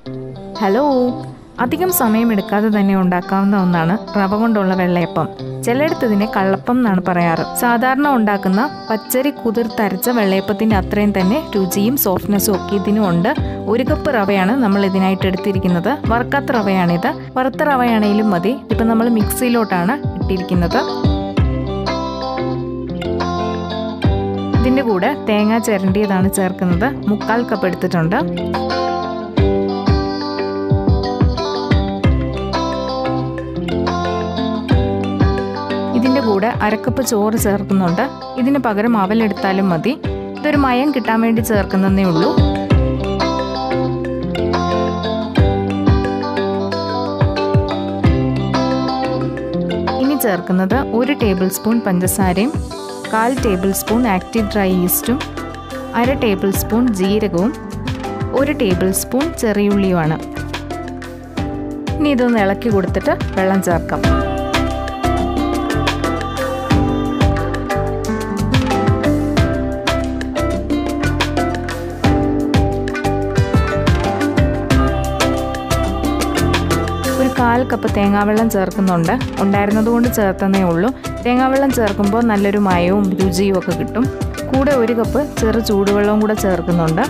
hello അധികം സമയമെടുക്കാതെ തന്നെ ഉണ്ടാക്കാവുന്ന ഒന്നാണ് റവ കൊണ്ടുള്ള വെള്ളയപ്പം ചിലയിടത്ത് ഇതിനെ കള്ളപ്പം എന്നാണ് പറയാറ് സാധാരണ ഉണ്ടാക്കുന്ന പച്ചരി കുതിർത്തരച്ച വെള്ളയപ്പത്തിന്റെ അത്രയും തന്നെ രുചിയും സോഫ്റ്റ്നെസ്സും ഒക്കെ ഇതിനും ഉണ്ട് ഒരു കപ്പ് റവയാണ് നമ്മൾ ഇതിനായിട്ട് എടുത്തിരിക്കുന്നത് വറുക്കാത്ത റവയാണിത് വറുത്ത റവയാണെങ്കിലും മതി ഇപ്പം നമ്മൾ മിക്സിയിലോട്ടാണ് ഇട്ടിരിക്കുന്നത് ഇതിൻ്റെ കൂടെ തേങ്ങ ചിരണ്ടിയതാണ് ചേർക്കുന്നത് മുക്കാൽ കപ്പ് എടുത്തിട്ടുണ്ട് ഇതിൻ്റെ കൂടെ അരക്കപ്പ് ചോറ് ചേർക്കുന്നുണ്ട് ഇതിന് പകരം അവലെടുത്താലും മതി ഇതൊരു മയം കിട്ടാൻ വേണ്ടി ചേർക്കുന്നതേ ഉള്ളൂ ഇനി ചേർക്കുന്നത് ഒരു ടേബിൾ സ്പൂൺ പഞ്ചസാരയും കാൽ ടേബിൾ സ്പൂൺ ആക്റ്റീവ് ഡ്രൈ ഈസ്റ്റും അര ടേബിൾ സ്പൂൺ ജീരകവും ഒരു ടേബിൾ സ്പൂൺ ചെറിയുള്ളിയുമാണ് ഇനി ഇതൊന്ന് ഇളക്കി കൊടുത്തിട്ട് വെള്ളം ചേർക്കാം ഒരു കാൽ കപ്പ് തേങ്ങാവെള്ളം ചേർക്കുന്നുണ്ട് ഉണ്ടായിരുന്നത് കൊണ്ട് ചേർത്തന്നേ ഉള്ളൂ തേങ്ങാവെള്ളം ചേർക്കുമ്പോൾ നല്ലൊരു മയവും രുചിയും ഒക്കെ കിട്ടും കൂടെ ഒരു കപ്പ് ചെറു ചൂടുവെള്ളവും കൂടെ ചേർക്കുന്നുണ്ട്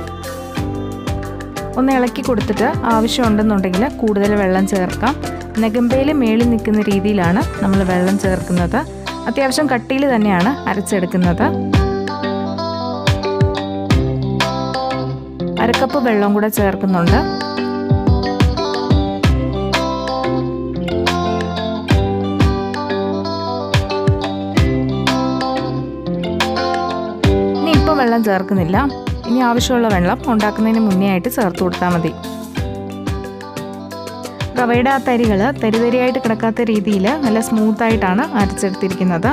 ഒന്ന് ഇളക്കി കൊടുത്തിട്ട് ആവശ്യമുണ്ടെന്നുണ്ടെങ്കിൽ കൂടുതൽ വെള്ളം ചേർക്കാം നെഗമ്പയിൽ മേളിൽ നിൽക്കുന്ന രീതിയിലാണ് നമ്മൾ വെള്ളം ചേർക്കുന്നത് അത്യാവശ്യം കട്ടിയിൽ തന്നെയാണ് അരച്ചെടുക്കുന്നത് അരക്കപ്പ് വെള്ളം കൂടെ ചേർക്കുന്നുണ്ട് ഇനി ഇപ്പോൾ വെള്ളം ചേർക്കുന്നില്ല ഇനി ആവശ്യമുള്ള വെള്ളം ഉണ്ടാക്കുന്നതിന് മുന്നേ ആയിട്ട് ചേർത്ത് കൊടുത്താൽ മതി റവയുടെ ആ തരികൾ തരിതരിയായിട്ട് കിടക്കാത്ത രീതിയിൽ നല്ല സ്മൂത്തായിട്ടാണ് അരച്ചെടുത്തിരിക്കുന്നത്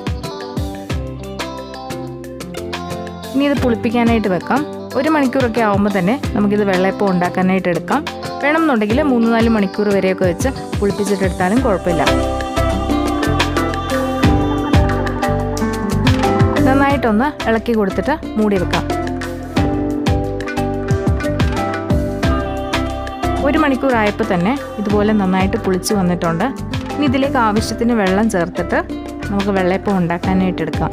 ഇനി ഇത് പുളിപ്പിക്കാനായിട്ട് വെക്കാം ഒരു മണിക്കൂറൊക്കെ ആകുമ്പോൾ തന്നെ നമുക്കിത് വെള്ളയപ്പം ഉണ്ടാക്കാനായിട്ട് എടുക്കാം വേണമെന്നുണ്ടെങ്കിൽ മൂന്ന് നാല് മണിക്കൂർ വരെയൊക്കെ വെച്ച് പുളിപ്പിച്ചിട്ടെടുത്താലും കുഴപ്പമില്ല നന്നായിട്ടൊന്ന് ഇളക്കി കൊടുത്തിട്ട് മൂടി വെക്കാം ഒരു മണിക്കൂർ ആയപ്പോൾ തന്നെ ഇതുപോലെ നന്നായിട്ട് പുളിച്ച് വന്നിട്ടുണ്ട് ഇനി ഇതിലേക്ക് ആവശ്യത്തിന് വെള്ളം ചേർത്തിട്ട് നമുക്ക് വെള്ളയപ്പം ഉണ്ടാക്കാനായിട്ട് എടുക്കാം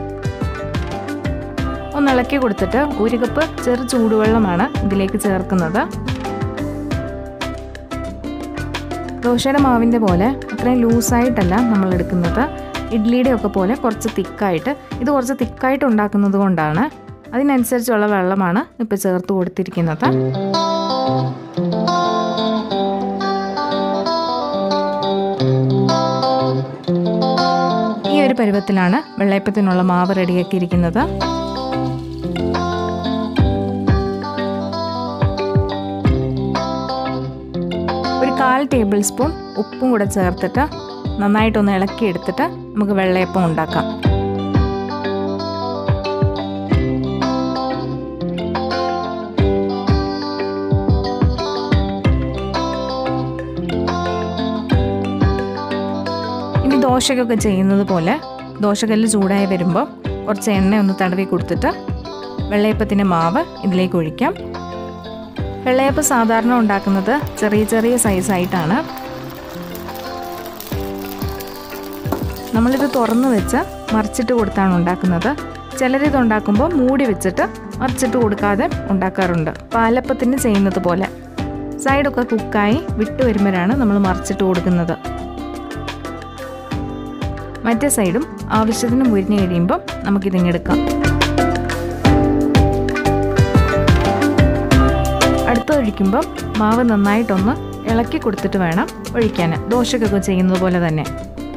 ഒന്ന് ഇളക്കി കൊടുത്തിട്ട് ഒരു കപ്പ് ചെറു ചൂടുവെള്ളമാണ് ഇതിലേക്ക് ചേർക്കുന്നത് ദോശയുടെ മാവിൻ്റെ പോലെ അത്രയും ലൂസായിട്ടല്ല നമ്മൾ എടുക്കുന്നത് ഇഡ്ലിയുടെ ഒക്കെ പോലെ കുറച്ച് തിക്കായിട്ട് ഇത് കുറച്ച് തിക്കായിട്ട് ഉണ്ടാക്കുന്നത് കൊണ്ടാണ് അതിനനുസരിച്ചുള്ള വെള്ളമാണ് ഇപ്പോൾ ചേർത്ത് കൊടുത്തിരിക്കുന്നത് ഈ ഒരു പരുവത്തിലാണ് വെള്ളയപ്പത്തിനുള്ള മാവ് റെഡിയാക്കിയിരിക്കുന്നത് ഒരു കാൽ ടേബിൾ സ്പൂൺ ഉപ്പും കൂടെ ചേർത്തിട്ട് നന്നായിട്ടൊന്ന് ഇളക്കി എടുത്തിട്ട് നമുക്ക് വെള്ളയപ്പം ഉണ്ടാക്കാം ഇനി ദോശക്കൊക്കെ ചെയ്യുന്നത് പോലെ ദോശക്കല്ല് ചൂടായി വരുമ്പോൾ കുറച്ച് എണ്ണ ഒന്ന് തടവി കൊടുത്തിട്ട് വെള്ളയപ്പത്തിൻ്റെ മാവ് ഇതിലേക്ക് ഒഴിക്കാം വെള്ളയപ്പം സാധാരണ ഉണ്ടാക്കുന്നത് ചെറിയ ചെറിയ സൈസായിട്ടാണ് നമ്മളിത് തുറന്നു വെച്ച് മറിച്ചിട്ട് കൊടുത്താണ് ഉണ്ടാക്കുന്നത് ചിലരിത് ഉണ്ടാക്കുമ്പോൾ മൂടി വെച്ചിട്ട് മറിച്ചിട്ട് കൊടുക്കാതെ ഉണ്ടാക്കാറുണ്ട് പാലപ്പത്തിന് ചെയ്യുന്നത് പോലെ സൈഡൊക്കെ കുക്കായി വിട്ടു വരുമ്പോഴാണ് നമ്മൾ മറിച്ചിട്ട് കൊടുക്കുന്നത് മറ്റേ സൈഡും ആവശ്യത്തിന് മുരിഞ്ഞ് കഴിയുമ്പം നമുക്കിതിങ്ങെടുക്കാം അടുത്ത ഒഴിക്കുമ്പം മാവ് നന്നായിട്ടൊന്ന് ഇളക്കി കൊടുത്തിട്ട് വേണം ഒഴിക്കാൻ ദോശക്കൊക്കെ ചെയ്യുന്നത് പോലെ തന്നെ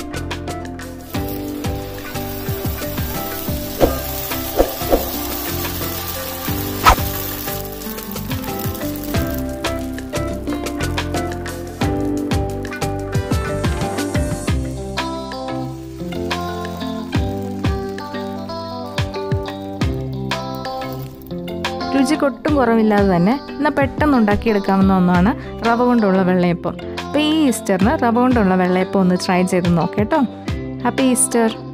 രുചിക്ക് ഒട്ടും കുറവില്ലാതെ തന്നെ എന്നാൽ പെട്ടെന്ന് ഉണ്ടാക്കിയെടുക്കാവുന്ന ഒന്നാണ് റവ കൊണ്ടുള്ള വെള്ളയപ്പം അപ്പോൾ ഈ ഈസ്റ്ററിന് റവ കൊണ്ടുള്ള വെള്ളയപ്പം ഒന്ന് ട്രൈ ചെയ്ത് നോക്കേട്ടോ ഹാപ്പി ഈസ്റ്റർ